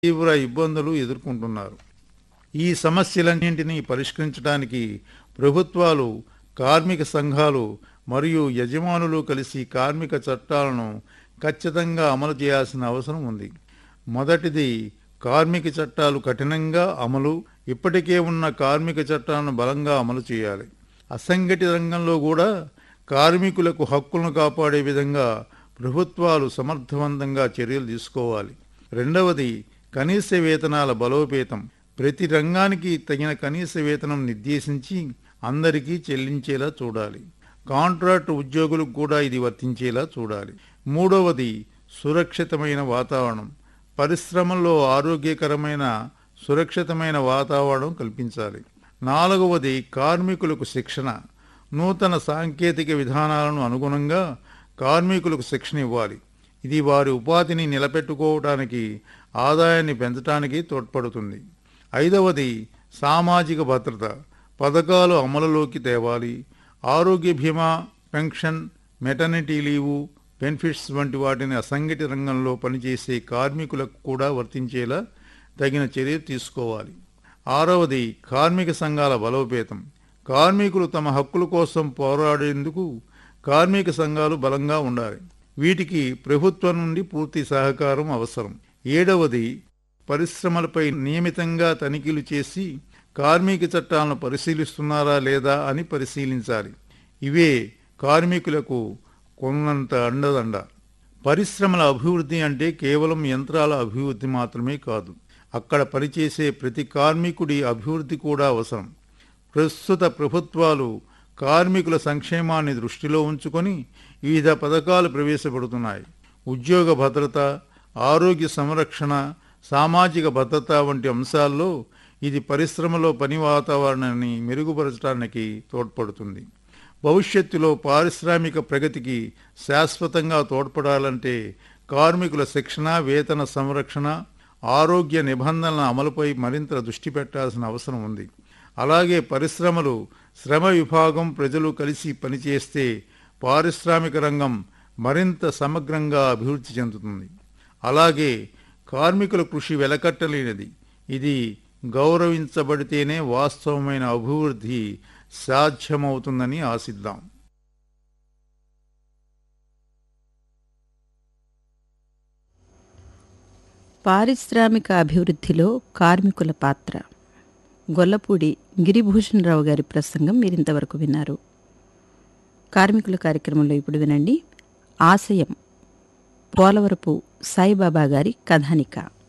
తీవ్ర ఇబ్బందులు ఎదుర్కొంటున్నారు ఈ సమస్యలన్నింటినీ పరిష్కరించడానికి ప్రభుత్వాలు కార్మిక సంఘాలు మరియు యజమానులు కలిసి కార్మిక చట్టాలను ఖచ్చితంగా అమలు చేయాల్సిన అవసరం ఉంది మొదటిది కార్మిక చట్టాలు కఠినంగా అమలు ఇప్పటికే ఉన్న కార్మిక చట్టాలను బలంగా అమలు చేయాలి అసంఘటిత రంగంలో కూడా కార్మికులకు హక్కులను కాపాడే విధంగా ప్రభుత్వాలు సమర్థవంతంగా చర్యలు తీసుకోవాలి రెండవది కనీస వేతనాల బలోపేతం ప్రతి రంగానికి తగిన కనీస వేతనం నిర్దేశించి అందరికీ చెల్లించేలా చూడాలి కాంట్రాక్ట్ ఉద్యోగులకు కూడా ఇది వర్తించేలా చూడాలి మూడవది సురక్షితమైన వాతావరణం పరిశ్రమల్లో ఆరోగ్యకరమైన సురక్షితమైన వాతావరణం కల్పించాలి నాలుగవది కార్మికులకు శిక్షణ నూతన సాంకేతిక విధానాలను అనుగుణంగా కార్మికులకు శిక్షణ ఇవ్వాలి ఇది వారి ఉపాధిని నిలబెట్టుకోవడానికి ఆదాయాన్ని పెంచడానికి తోడ్పడుతుంది ఐదవది సామాజిక భద్రత పథకాలు అమలులోకి తేవాలి ఆరోగ్య బీమా పెన్షన్ మెటర్నిటీ లీవు బెనిఫిట్స్ వంటి వాటిని అసంఘటిత రంగంలో పనిచేసే కార్మికులకు కూడా వర్తించేలా తగిన చర్య తీసుకోవాలి ఆరవది కార్మిక సంఘాల బలోపేతం కార్మికులు తమ హక్కుల కోసం పోరాడేందుకు కార్మిక సంఘాలు బలంగా ఉండాలి వీటికి ప్రభుత్వం నుండి పూర్తి సహకారం అవసరం ఏడవది పరిశ్రమలపై నియమితంగా తనిఖీలు చేసి కార్మిక చట్టాలను పరిశీలిస్తున్నారా లేదా అని పరిశీలించాలి ఇవే కార్మికులకు కొన్నంత అండదండ పరిశ్రమల అభివృద్ధి అంటే కేవలం యంత్రాల అభివృద్ధి మాత్రమే కాదు అక్కడ పనిచేసే ప్రతి కార్మికుడి అభివృద్ధి కూడా అవసరం ప్రస్తుత ప్రభుత్వాలు కార్మికుల సంక్షేమాన్ని దృష్టిలో ఉంచుకొని వివిధ పథకాలు ప్రవేశపెడుతున్నాయి ఉద్యోగ భద్రత ఆరోగ్య సంరక్షణ సామాజిక భద్రత వంటి అంశాల్లో ఇది పరిశ్రమలో పని వాతావరణాన్ని మెరుగుపరచడానికి తోడ్పడుతుంది భవిష్యత్తులో పారిశ్రామిక ప్రగతికి శాశ్వతంగా తోడ్పడాలంటే కార్మికుల శిక్షణ వేతన సంరక్షణ ఆరోగ్య నిబంధనల అమలుపై మరింత దృష్టి పెట్టాల్సిన అవసరం ఉంది అలాగే పరిశ్రమలు శ్రమ విభాగం ప్రజలు కలిసి పనిచేస్తే పారిశ్రామిక రంగం మరింత సమగ్రంగా అభివృద్ధి చెందుతుంది అలాగే కార్మికుల కృషి వెలకట్టలేనిది ఇది గౌరవించబడితేనే వాస్తవమైన అభివృద్ధి సాధ్యమవుతుందని ఆశిద్దాం పారిశ్రామిక అభివృద్ధిలో కార్మికుల పాత్ర గొల్లపూడి గిరిభూషణ్ రావు గారి ప్రసంగం మీరింతవరకు విన్నారు కార్మికుల కార్యక్రమంలో ఇప్పుడు వినండి ఆశయం పోలవరపు సాయిబాబా గారి కథానిక